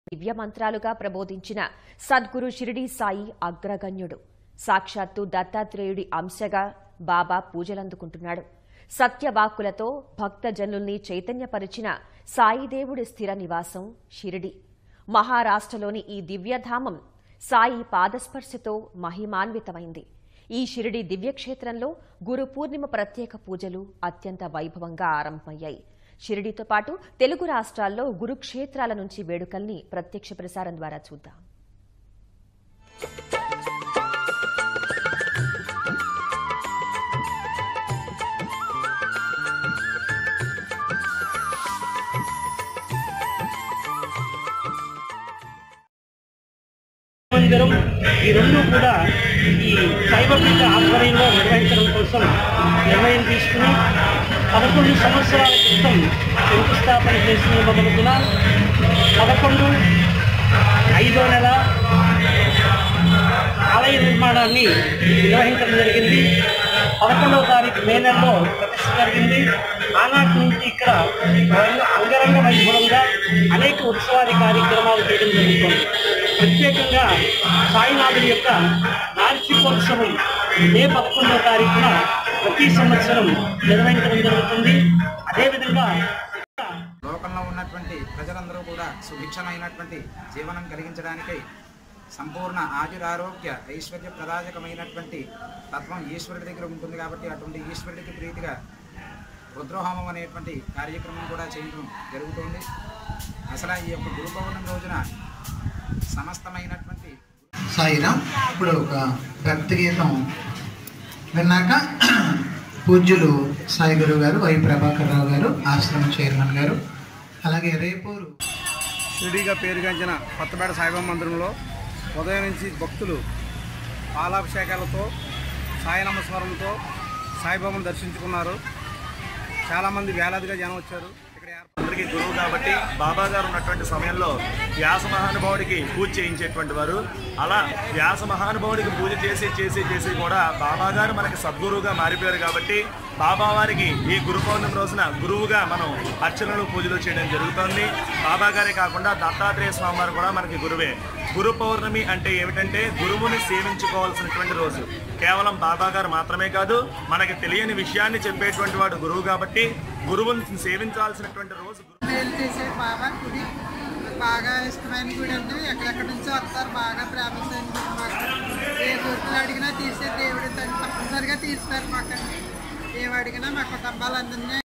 దివ్య మంత్రాలుగా ప్రబోధించిన సద్గురు షిరిడీ సాయి అగ్రగణ్యుడు సాక్షాత్తు దత్తాత్రేయుడి అంశగా బాబా పూజలందుకుంటున్నాడు సత్యవాక్కులతో భక్తజనుల్ని చైతన్యపరిచిన సాయిదేవుడి స్థిర నివాసం షిరిడి మహారాష్ట్రలోని ఈ దివ్యధామం సాయి పాదస్పర్శతో మహిమాన్వితమైంది ఈ షిరిడి దివ్యక్షేత్రంలో గురు పూర్ణిమ ప్రత్యేక పూజలు అత్యంత వైభవంగా ఆరంభమయ్యాయి షిరిడితో పాటు తెలుగు రాష్ట్రాల్లో గురుక్షేత్రాల నుంచి వేడుకల్ని ప్రత్యక్ష ప్రసారం ద్వారా చూద్దాం మందిరం ఈ రెండు కూడా ఈ శైవపీఠ ఆధ్వర్యంలో నిర్వహించడం కోసం నిర్ణయం తీసుకుని పదకొండు సంవత్సరాల క్రితం శంకుస్థాపన చేసిన మొదలుగున పదకొండు ఐదో నెల ఆలయ నిర్మాణాన్ని నిర్వహించడం జరిగింది పదకొండవ తారీఖు మే నెలలో ప్రతిష్ట జరిగింది ఆనాటి నుంచి ఇక్కడ అంగరంగ వైభవంగా అనేక ఉత్సవాది కార్యక్రమాలు చేయడం జరుగుతుంది ప్రత్యేకంగా సాయినాథుడి యొక్క వార్షికోత్సవం మే పదకొండవ తారీఖున ప్రతి సంవత్సరం నిర్వహించడం జరుగుతుంది అదేవిధంగా లోకంలో ఉన్నటువంటి ప్రజలందరూ కూడా సుభిక్షమైనటువంటి జీవనం కలిగించడానికై సంపూర్ణ ఆయురారోగ్య ఐశ్వర్య ప్రదాయకమైనటువంటి తత్వం ఈశ్వరుడి దగ్గర ఉంటుంది కాబట్టి అటువంటి ఈశ్వరుడికి ప్రీతిగా రుద్రోహోమం అనేటువంటి కార్యక్రమం కూడా చేయడం జరుగుతుంది అసలు ఈ యొక్క గురు పౌర్ణమి రోజున సమస్తమైనటువంటి సాయిరామ్ ఇప్పుడు ఒక భక్తి గీతం విన్నాక పూజ్యులు సాయి గురువు గారు వై ప్రభాకర్ రావు గారు ఆశ్రమం చైర్మన్ గారు అలాగే రేపూరు షిరిడీగా పేరుగాంచిన కొత్తపేట సాయిబాబా మందిరంలో ఉదయం నుంచి భక్తులు పాలాభిషేకాలతో సాయి నమస్కారంతో సాయిబాబాను దర్శించుకున్నారు చాలామంది వేలాదిగా జనం వచ్చారు ఇక్కడ ఏర్ప- అందరికీ గురువు కాబట్టి బాబా గారు ఉన్నటువంటి సమయంలో వ్యాస మహానుభావుడికి పూజ చేయించేటువంటి వారు అలా వ్యాస మహానుభావుడికి పూజ చేసి చేసి చేసి కూడా బాబా గారు మనకి సద్గురువుగా మారిపోయారు కాబట్టి బాబా వారికి ఈ గురు పౌర్ణమి రోజున గురువుగా మనం అర్చనలు పూజలు చేయడం జరుగుతోంది బాబా గారే కాకుండా దత్తాత్రేయ స్వామి వారు కూడా మనకి గురువే గురు పౌర్ణమి అంటే ఏమిటంటే గురువుని సేవించుకోవాల్సినటువంటి రోజు కేవలం బాబా గారు మాత్రమే కాదు మనకి తెలియని విషయాన్ని చెప్పేటువంటి వాడు గురువు కాబట్టి గురువుని సేవించాల్సినటువంటి రోజు గురు- మేలు చేసే బాబా గుడి బాగా ఇష్టమైన గుడి అండి ఎక్కడెక్కడి నుంచో వస్తారు బాగా ప్రేమించే గుడి మాకు ఏ గుర్తులు అడిగినా తీసే దేవుడు తను తప్పనిసరిగా తీస్తారు మాకు ఏం అడిగినా మా కుటుంబాలందరినీ